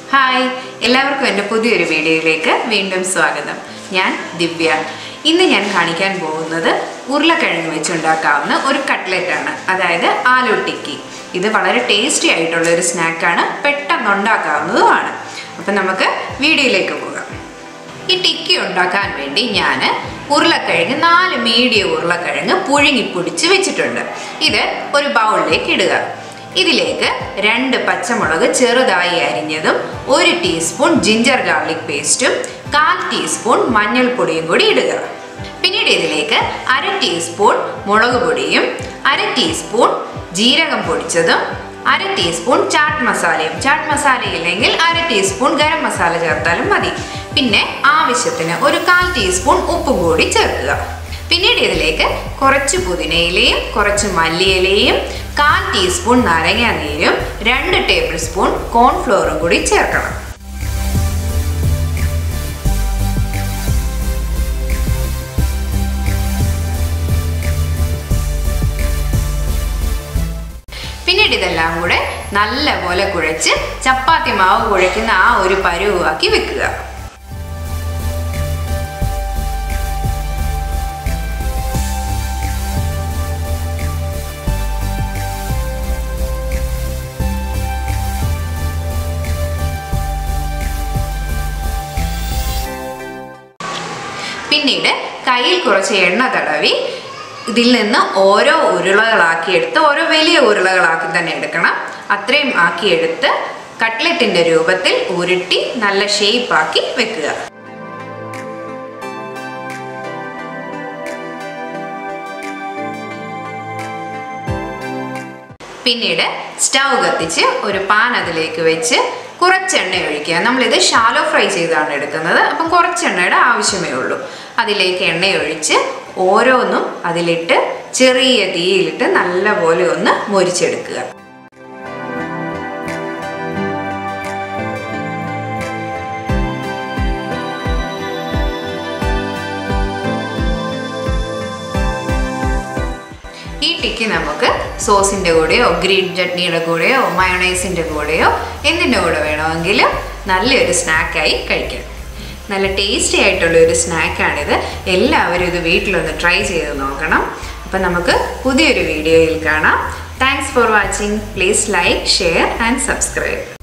hi എല്ലാവർക്കും എൻ്റെ പുതിയൊരു വീഡിയോയിലേക്ക് വീണ്ടും സ്വാഗതം ഞാൻ ദിവ്യ ഇന്ന് ഞാൻ കാണിക്കാൻ പോകുന്നത് ഉരുളക്കിഴങ്ങ് വെച്ചുണ്ടാക്കാവുന്ന ഒരു കട്ട്ലറ്റാണ് അതായത് ആലു ടിക്കി ഇത് വളരെ ടേസ്റ്റി ആയിട്ടുള്ള ഒരു സ്നാക്കാണ് പെട്ടെന്ന് ഉണ്ടാക്കാവുന്നതുമാണ് അപ്പം നമുക്ക് വീഡിയോയിലേക്ക് പോകാം ഈ ടിക്കി ഉണ്ടാക്കാൻ വേണ്ടി ഞാൻ ഉരുളക്കിഴങ്ങ് നാല് മീഡിയം ഉരുളക്കിഴങ്ങ് പുഴുങ്ങി പൊടിച്ച് വെച്ചിട്ടുണ്ട് ഇത് ഒരു ബൗളിലേക്ക് ഇടുക ഇതിലേക്ക് രണ്ട് പച്ചമുളക് ചെറുതായി അരിഞ്ഞതും ഒരു ടീസ്പൂൺ ജിഞ്ചർ ഗാർലിക് പേസ്റ്റും കാൽ ടീസ്പൂൺ മഞ്ഞൾപ്പൊടിയും കൂടി ഇടുക പിന്നീട് ഇതിലേക്ക് അര ടീസ്പൂൺ മുളക് പൊടിയും അര ടീസ്പൂൺ ജീരകം പൊടിച്ചതും അര ടീസ്പൂൺ ചാട്ട് മസാലയും ചാട്ട് മസാല ഇല്ലെങ്കിൽ അര ടീസ്പൂൺ ഗരം മസാല ചേർത്താലും മതി പിന്നെ ആവശ്യത്തിന് ഒരു കാൽ ടീസ്പൂൺ ഉപ്പും കൂടി ചേർക്കുക പിന്നീട് ഇതിലേക്ക് കുറച്ച് പുതിനയിലയും കുറച്ച് മല്ലിയിലയും കാൽ ടീസ്പൂൺ നാരങ്ങ നീരും രണ്ട് ടേബിൾ സ്പൂൺ കോൺഫ്ലോറും കൂടി ചേർക്കണം പിന്നീട് ഇതെല്ലാം കൂടെ നല്ലപോലെ കുഴച്ച് ചപ്പാത്തി മാവ് കുഴയ്ക്കുന്ന ആ ഒരു പരുവാക്കി വെക്കുക പിന്നീട് കയ്യിൽ കുറച്ച് എണ്ണ തടവി ഇതിൽ നിന്ന് ഓരോ ഉരുളകളാക്കി എടുത്ത് ഓരോ വലിയ ഉരുളകളാക്കി തന്നെ എടുക്കണം അത്രയും ആക്കിയെടുത്ത് കട്ട്ലറ്റിന്റെ രൂപത്തിൽ ഉരുട്ടി നല്ല ഷേപ്പാക്കി വെക്കുക പിന്നീട് സ്റ്റൗ കത്തിച്ച് ഒരു പാൻ അതിലേക്ക് വെച്ച് കുറച്ച് എണ്ണ ഒഴിക്കുക നമ്മളിത് ഷാലോ ഫ്രൈ ചെയ്താണ് എടുക്കുന്നത് അപ്പം കുറച്ച് എണ്ണയുടെ ആവശ്യമേ ഉള്ളൂ അതിലേക്ക് എണ്ണ ഒഴിച്ച് ഓരോന്നും അതിലിട്ട് ചെറിയ തീയിലിട്ട് നല്ലപോലെ ഒന്ന് മൊരിച്ചെടുക്കുക ഈ ടിക്കി നമുക്ക് സോസിൻ്റെ കൂടെയോ ഗ്രീൻ ചട്നിയുടെ കൂടെയോ മയോണൈസിൻ്റെ കൂടെയോ എന്തിൻ്റെ കൂടെ വേണമെങ്കിലും നല്ലൊരു സ്നാക്കായി കഴിക്കാം നല്ല ടേസ്റ്റി ആയിട്ടുള്ള ഒരു സ്നാക്കാണിത് എല്ലാവരും ഇത് വീട്ടിലൊന്ന് ട്രൈ ചെയ്ത് നോക്കണം അപ്പം നമുക്ക് പുതിയൊരു വീഡിയോയിൽ കാണാം thanks for watching please like share and subscribe